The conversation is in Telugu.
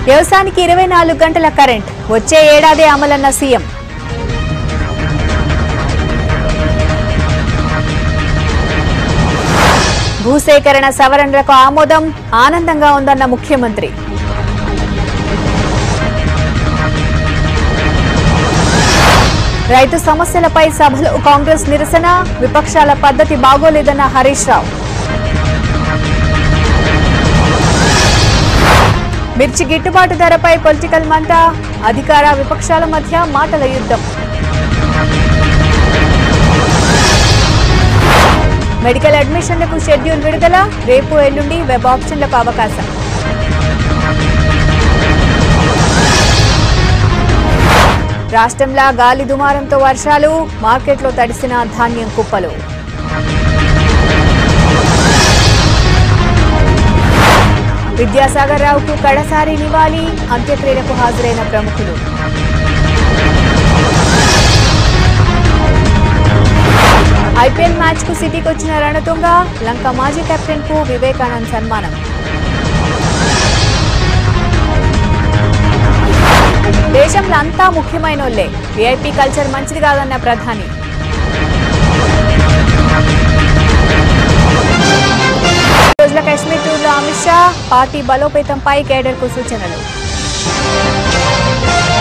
వ్యవసాయానికి ఇరవై నాలుగు గంటల కరెంట్ వచ్చే ఏడాది అమలన్న సీఎం భూసేకరణ సవరణలకు ఆమోదం ఆనందంగా ఉందన్న ముఖ్యమంత్రి రైతు సమస్యలపై సభలో కాంగ్రెస్ నిరసన విపక్షాల పద్ధతి బాగోలేదన్న హరీష్ రావు మిర్చి గిట్టుబాటు ధరపై పొలిటికల్ మంట అధికార విపక్షాల మధ్య మాటల యుద్ధం మెడికల్ అడ్మిషన్లకు షెడ్యూల్ విడుదల రేపు ఎల్లుండి వెబ్ ఆప్షన్లకు అవకాశం రాష్ట్రంలో గాలి దుమారంతో వర్షాలు మార్కెట్లో తడిసిన ధాన్యం కుప్పలు విద్యాసాగర్ రావుకు కడసారి నివాళి అంత్యక్రియలకు హాజరైన ప్రముఖులు ఐపీఎల్ మ్యాచ్ కు సిటీకి వచ్చిన రణతుంగ లంక మాజీ కెప్టెన్ కు వివేకానంద్ సన్మానం దేశంలో అంతా ముఖ్యమైనోళ్లే వీఐపీ కల్చర్ మంచిది కాదన్న ప్రధాని రోజుల కాశ్మీర్ టూర్లో అమిత్ షా పార్టీ బలోపేతంపై కేడర్కు సూచనలు